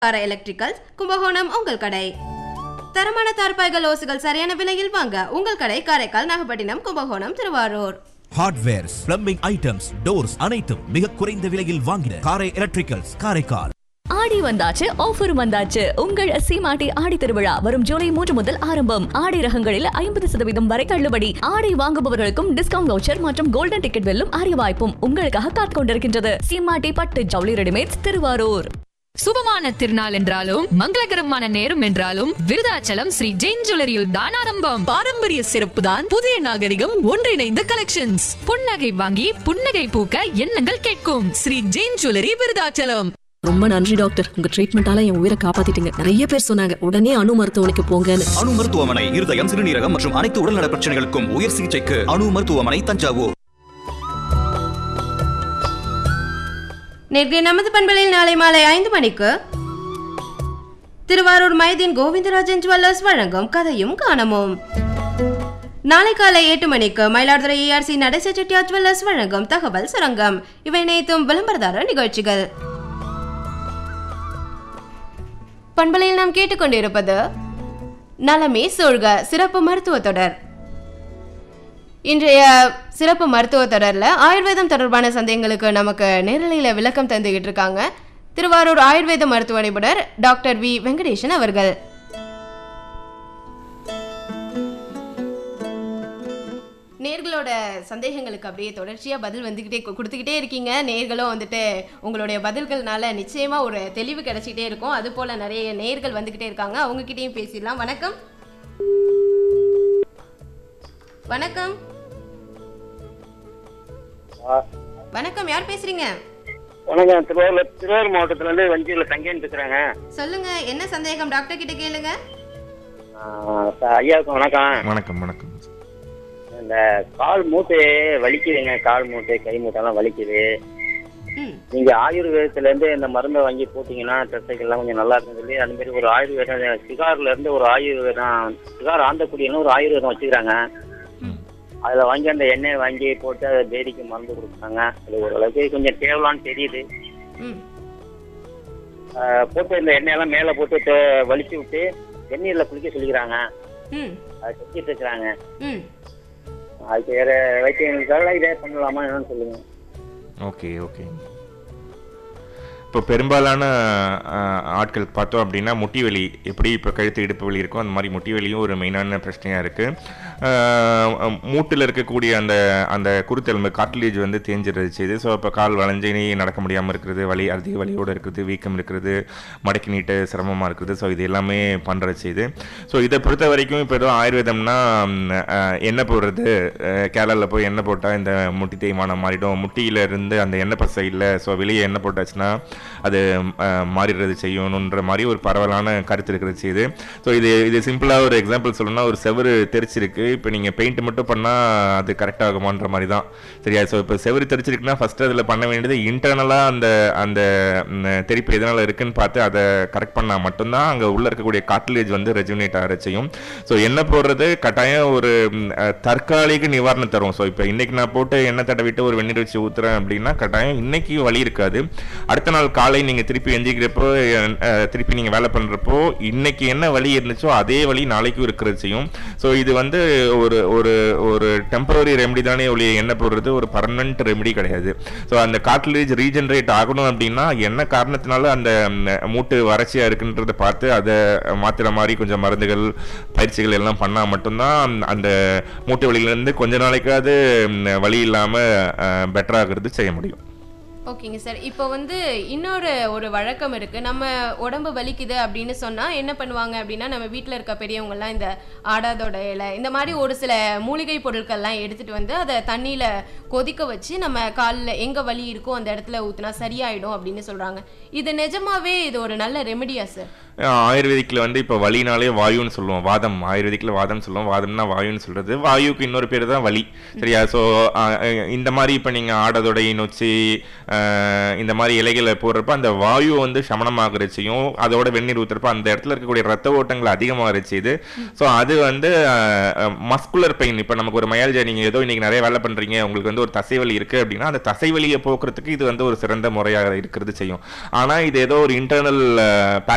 பார எலக்ட்ரிக்கல்ஸ் கும்பகோணம் உங்கள் கடை தரமான தார்பாய்கள் ஓசுகள் சரியான விலையில் வாங்க உங்கள் கடை Karaikal Nagapattinam Kumbakonam Thiruvarur hardwares plumbing items doors அனைத்தும் மிக குறைந்த விலையில் வாங்கின காரை எலக்ட்ரிக்கல்ஸ் காரைக்கால் ஆடி வந்தாச்சு ஆஃபரும் வந்தாச்சு உங்கள் சீமாட்டி ஆடி திருவிழா வரும் ஜூலை மூன்று முதல் ஆரம்பம் ஆடை ரகங்களில் ஐம்பது சதவீதம் வரை தள்ளுபடி ஆடை வாங்குபவர்களுக்கும் டிஸ்கவுண்ட் வவுச்சர் மற்றும் கோல்டன் டிக்கெட் வெல்லும் அரிய வாய்ப்பும் உங்களுக்காக காத்துக் கொண்டிருக்கின்றது சீமாட்டி பட்டு ஜவுளி ரெடிமேட்ஸ் திருவாரூர் சுபமான திருநாள் என்றாலும் மங்களகரமான நேரம் என்றாலும் விருதாச்சலம் ஸ்ரீ ஜெயின் ஜுவல்லரியில் தான் ஆரம்பம் பாரம்பரிய சிறப்பு தான் புதிய நாகரிகம் ஒன்றிணைந்த கலெக்ஷன்ஸ் புன்னகை வாங்கி புன்னகை பூக்க எண்ணங்கள் கேட்கும் ஸ்ரீ ஜெயின் ஜுவல்லரி விருதாச்சலம் ரொம்ப நன்றி டாக்டர் உங்க ட்ரீட்மெண்டால என் உயிரை காப்பாத்திட்டீங்க நிறைய பேர் சொன்னாங்க உடனே அணு மருத்துவமனைக்கு போங்கன்னு அணு மருத்துவமனை இருதயம் சிறுநீரகம் மற்றும் அனைத்து உடல்நல பிரச்சனைகளுக்கும் உயர் சிகிச்சைக்கு அணு மருத்துவமனை தஞ்சாவூர் நேற்று நமது பண்பலில் நாளை மாலை ஐந்து மணிக்கு திருவாரூர் மைதீன் கோவிந்தராஜன் ஜுவல்லர்ஸ் வழங்கும் கதையும் காணமும் நாளை காலை எட்டு மணிக்கு மயிலாடுதுறை ஏஆர்சி நடேச செட்டியார் ஜுவல்லர்ஸ் வழங்கும் தகவல் சுரங்கம் இவை இணைத்தும் விளம்பரதார நிகழ்ச்சிகள் பண்பலையில் நாம் கேட்டுக்கொண்டிருப்பது நலமே சூழ்க சிறப்பு மருத்துவ தொடர் இன்றைய சிறப்பு மருத்துவ தொடரில் ஆயுர்வேதம் தொடர்பான சந்தேகங்களுக்கு நமக்கு நேரலையில் விளக்கம் தந்துகிட்டு இருக்காங்க திருவாரூர் ஆயுர்வேத மருத்துவ நிபுணர் டாக்டர் வி வெங்கடேசன் அவர்கள் நேர்களோட சந்தேகங்களுக்கு அப்படியே தொடர்ச்சியாக பதில் வந்துக்கிட்டே கு- கொடுத்துக்கிட்டே இருக்கீங்க நேர்களும் வந்துட்டு உங்களுடைய பதில்கள்னால நிச்சயமாக ஒரு தெளிவு கிடைச்சிக்கிட்டே இருக்கும் அது போல் நிறைய நேர்கள் வந்துக்கிட்டே இருக்காங்க அவங்கக்கிட்டேயும் பேசிடலாம் வணக்கம் வணக்கம் வணக்கம் யார் பேசுறீங்க வணக்கம் திருவாரூர் திருவாரூர் மாவட்டத்துல இருந்து வஞ்சியில் தங்கேன்னு பேசுறாங்க சொல்லுங்க என்ன சந்தேகம் டாக்டர் கிட்ட கேளுங்க ஆஹ் சார், ஐயாவுக்கு வணக்கம் வணக்கம் வணக்கம் இந்த கால் மூட்டை வலிக்குதுங்க கால் மூட்டை கை மூட்டைலாம் வலிக்குது ம் நீங்க ஆயுர்வேதத்துல இருந்து இந்த மருந்தை வாங்கி போட்டீங்கன்னா தசைகள்லாம் கொஞ்சம் நல்லா இருக்குன்னு சொல்லி அந்த மாதிரி ஒரு ஆயுர்வேதம் சிகார்ல இருந்து ஒரு ஆயுர்வேதம் சிகார் ஆந்தக்குடின்னு ஒரு ஆயுர்வேதம் வச்சுக்கிறாங்க அதுல வாங்கி அந்த எண்ணெயை வாங்கி போட்டு அதை பேதிக்கு மருந்து கொடுக்குறாங்க அது ஓரளவுக்கு கொஞ்சம் தேவலான்னு தெரியுது ம் ஆஹ் போட்டு இந்த எண்ணெயெல்லாம் மேலே போட்டு தே- வலிச்சு விட்டு வெந்நீர்ல குளிக்க சொல்லிக்கிறாங்க ம் அதை செஞ்சுட்டு இருக்கிறாங்க ம் அதுக்கு வேற வைத்தியங்களுக்காக இதே பண்ணலாமா என்னன்னு சொல்லுங்க ஓகே ஓகே இப்போ பெரும்பாலான அஹ், ஆட்கள் பார்த்தோம் அப்படின்னா முட்டி வலி எப்படி இப்போ கழுத்து இடுப்பு வலி இருக்கோ அந்த மாதிரி முட்டி வலியும் ஒரு மெயினான பிரச்சனையாக இருக்குது மூட்டில் இருக்கக்கூடிய அந்த அந்த குருத்தெலும்பு காட்லேஜ் வந்து தேஞ்சிடுறது செய்யுது ஸோ இப்போ கால் வளைஞ்சு நடக்க முடியாமல் இருக்கிறது வலி அதிக வலியோடு இருக்கிறது வீக்கம் இருக்கிறது மடக்கி நீட்ட சிரமமாக இருக்குது ஸோ இது எல்லாமே பண்ணுறது செய்யுது ஸோ இதை பொறுத்த வரைக்கும் இப்போ ஏதோ ஆயுர்வேதம்னா ம், அஹ், எண்ணெய் போடுறது கேரளாவில் போய் எண்ணெய் போட்டால் இந்த முட்டி தேய்மானம் மாறிடும் முட்டியில இருந்து அந்த எண்ணெய் பசை இல்லை ஸோ வெளியே எண்ணெய் போட்டாச்சுன்னா அது அஹ், மாறிடுறது செய்யணுன்ற மாதிரி ஒரு பரவலான கருத்து இருக்கிறது செய்யுது ஸோ இது இது சிம்பிளாக ஒரு எக்ஸாம்பிள் சொல்லணும்னா ஒரு செவரு தெரிச்சிருக்கு இப்போ நீங்கள் பெயிண்ட் மட்டும் பண்ணால் அது கரெக்ட் ஆகுமான்ற மாதிரி தான் சரியா ஸோ இப்போ செவரு தெரிச்சிருக்குன்னா ஃபஸ்ட்டு அதில் பண்ண வேண்டியது இன்டர்னலாக அந்த அந்த ம், தெரிப்பு எதனால் இருக்குன்னு பார்த்து அதை கரெக்ட் பண்ணால் மட்டும்தான் அங்கே உள்ளே இருக்கக்கூடிய காட்லேஜ் வந்து ரெஜுனேட் ஆகிற செய்யும் ஸோ எண்ணெய் போடுறது கட்டாயம் ஒரு ம், அஹ், தற்காலிக நிவாரணம் தரும் ஸோ இப்போ இன்னைக்கு நான் போட்டு எண்ணெய் தடவிட்டு ஒரு வெந்நீர் வச்சு ஊற்றுறேன் அப்படின்னா கட்டாயம் இன்னைக்கு வலி இருக்காது அடுத்த நாள் காலை நீங்கள் திருப்பி எந்திக்கிறப்போ அஹ், திருப்பி நீங்கள் வேலை பண்ணுறப்போ இன்னைக்கு என்ன வலி இருந்துச்சோ அதே வலி நாளைக்கும் இருக்கிறது செய்யும் ஸோ இது வந்து ஒரு ஒரு ஒரு டெம்பரரி ரெமெடி தானே ஒழிய எண்ணெய் போடுறது ஒரு பர்மனன்ட் ரெமெடி கிடையாது ஸோ அந்த காட்லேஜ் ரீஜென்ரேட் ஆகணும் அப்படின்னா என்ன காரணத்தினால அந்த ம், மூட்டு வறட்சியாக இருக்குன்றதை பார்த்து அதை மாற்றுற மாதிரி கொஞ்சம் மருந்துகள் பயிற்சிகள் எல்லாம் பண்ணால் மட்டும்தான் அந்த மூட்டு வலியிலேருந்து கொஞ்ச நாளைக்காவது ம், வலி இல்லாமல் பெட்டராகிறது செய்ய முடியும் ஓகேங்க சார் இப்போ வந்து இன்னொரு ஒரு வழக்கம் இருக்கு நம்ம உடம்பு வலிக்குது அப்படின்னு சொன்னா என்ன பண்ணுவாங்க அப்படின்னா நம்ம வீட்டில் இருக்க பெரியவங்கலாம் இந்த ஆடாதோட இலை இந்த மாதிரி ஒரு சில மூலிகை பொருட்கள்லாம் எடுத்துட்டு வந்து அதை தண்ணியில கொதிக்க வச்சு நம்ம காலில் எங்க வலி இருக்கோ அந்த இடத்துல ஊத்துனா சரியாயிடும் அப்படின்னு சொல்றாங்க இது நிஜமாவே இது ஒரு நல்ல ரெமெடியா சார் ஆயுர்வேதிக்கில் வந்து இப்போ வலினாலே வாயுன்னு சொல்லுவோம் வாதம் ஆயுர்வேதிக்கில் வாதம் சொல்லுவோம் வாதம்னா வாயுன்னு சொல்கிறது வாயுக்கு இன்னொரு பேர் தான் வலி சரியா ஸோ இந்த மாதிரி இப்போ நீங்கள் ஆடதொடை நொச்சி அஹ், இந்த மாதிரி இலைகளை போடுறப்ப அந்த வாயு வந்து சமனமாகிற செய்யும் அதோட வெந்நீர் ஊற்றுறப்ப அந்த இடத்துல இருக்கக்கூடிய ரத்த ஓட்டங்கள் அதிகமாக செய்யுது ஸோ அது வந்து மஸ்குலர் பெயின் இப்போ நமக்கு ஒரு மயால்ஜா நீங்கள் ஏதோ இன்னைக்கு நிறைய வேலை பண்ணுறீங்க உங்களுக்கு வந்து ஒரு தசைவலி இருக்குது அப்படின்னா அந்த தசைவலியை போக்குறதுக்கு இது வந்து ஒரு சிறந்த முறையாக இருக்கிறது செய்யும் ஆனால் இது ஏதோ ஒரு இன்டர்னல்